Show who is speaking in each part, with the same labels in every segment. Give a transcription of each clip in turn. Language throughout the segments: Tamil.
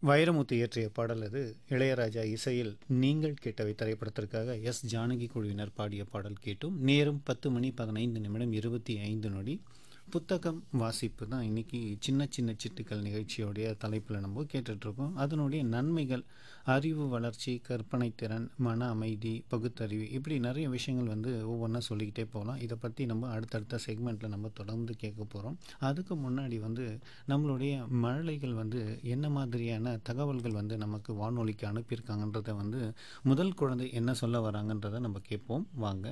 Speaker 1: வைரமுத்து இயற்றிய பாடல் அது இளையராஜா இசையில் நீங்கள் கேட்டவை திரைப்படத்திற்காக எஸ் ஜானகி குழுவினர் பாடிய பாடல் கேட்டும் நேரம் பத்து மணி பதினைந்து நிமிடம் இருபத்தி ஐந்து நொடி புத்தகம் வாசிப்பு தான் இன்றைக்கி சின்ன சின்ன சிட்டுக்கள் நிகழ்ச்சியோடைய தலைப்பில் நம்ம கேட்டுட்ருக்கோம் அதனுடைய நன்மைகள் அறிவு வளர்ச்சி கற்பனை திறன் மன அமைதி பகுத்தறிவு இப்படி நிறைய விஷயங்கள் வந்து ஒவ்வொன்றா சொல்லிக்கிட்டே போகலாம் இதை பற்றி நம்ம அடுத்தடுத்த செக்மெண்ட்டில் நம்ம தொடர்ந்து கேட்க போகிறோம் அதுக்கு முன்னாடி வந்து நம்மளுடைய மழலைகள் வந்து என்ன மாதிரியான தகவல்கள் வந்து நமக்கு வானொலிக்கு அனுப்பியிருக்காங்கன்றத வந்து முதல் குழந்தை என்ன சொல்ல வராங்கன்றதை நம்ம கேட்போம் வாங்க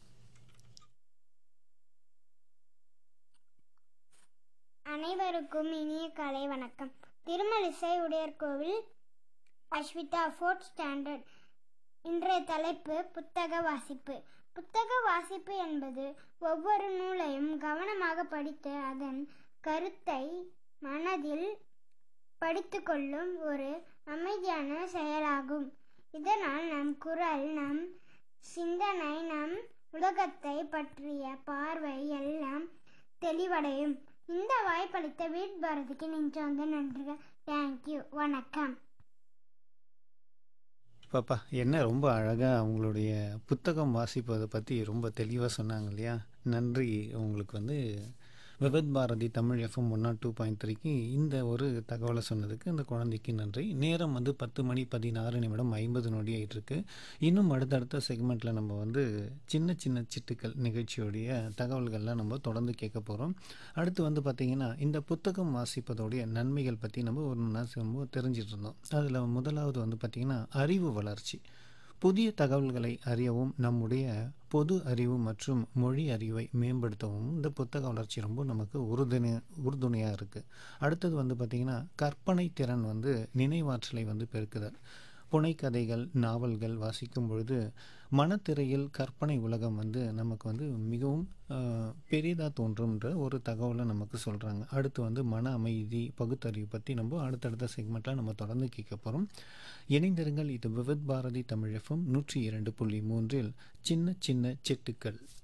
Speaker 2: அனைவருக்கும் இனிய காலை வணக்கம் திருமலிசை உடையர்கோவில் அஸ்விதா ஃபோர்த் ஸ்டாண்டர்ட் இன்றைய தலைப்பு புத்தக வாசிப்பு புத்தக வாசிப்பு என்பது ஒவ்வொரு நூலையும் கவனமாக படித்து அதன் கருத்தை மனதில் படித்து கொள்ளும் ஒரு அமைதியான செயலாகும் இதனால் நம் குரல் நம் சிந்தனை நம் உலகத்தை பற்றிய பார்வை எல்லாம் தெளிவடையும் இந்த வாய்ப்பளித்த வீட் பாரதிக்கு நெஞ்சார்ந்த நன்றிகள் தேங்க்யூ வணக்கம்
Speaker 1: பாப்பா என்ன ரொம்ப அழகாக அவங்களுடைய புத்தகம் வாசிப்பதை பற்றி ரொம்ப தெளிவாக சொன்னாங்க இல்லையா நன்றி உங்களுக்கு வந்து Vividh Bharati Tamil FM one nought two point த்ரீக்கு இந்த ஒரு தகவலை சொன்னதுக்கு இந்த குழந்தைக்கு நன்றி நேரம் வந்து பத்து மணி பதினாறு நிமிடம் ஐம்பது நொடி ஆகிட்டுருக்கு இன்னும் அடுத்தடுத்த செக்மெண்ட்டில் நம்ம வந்து சின்ன சின்ன சிட்டுக்கள் நிகழ்ச்சியோடைய தகவல்கள்லாம் நம்ம தொடர்ந்து கேட்க போகிறோம் அடுத்து வந்து பார்த்திங்கன்னா இந்த புத்தகம் வாசிப்பதோடைய நன்மைகள் பற்றி நம்ம ஒரு நாள் ரொம்ப தெரிஞ்சிட்டு இருந்தோம் அதில் முதலாவது வந்து பார்த்திங்கன்னா அறிவு வளர்ச்சி புதிய தகவல்களை அறியவும் நம்முடைய பொது அறிவு மற்றும் மொழி அறிவை மேம்படுத்தவும் இந்த புத்தக வளர்ச்சி ரொம்ப நமக்கு உறுதுணை உறுதுணையாக இருக்குது அடுத்தது வந்து பார்த்திங்கன்னா கற்பனை திறன் வந்து நினைவாற்றலை வந்து பெருக்குதல் புனைக்கதைகள் நாவல்கள் வாசிக்கும் பொழுது மனத்திரையில் கற்பனை உலகம் வந்து நமக்கு வந்து மிகவும் பெரியதாக தோன்றும்ன்ற ஒரு தகவலை நமக்கு சொல்கிறாங்க அடுத்து வந்து மன அமைதி பகுத்தறிவு பற்றி நம்ம அடுத்தடுத்த செக்மெண்ட்டில் நம்ம தொடர்ந்து கேட்க போகிறோம் இணைந்திருங்கள் இது விவித் பாரதி தமிழ் எஃப்எம் நூற்றி இரண்டு புள்ளி மூன்றில் சின்ன சின்ன சிட்டுக்கள்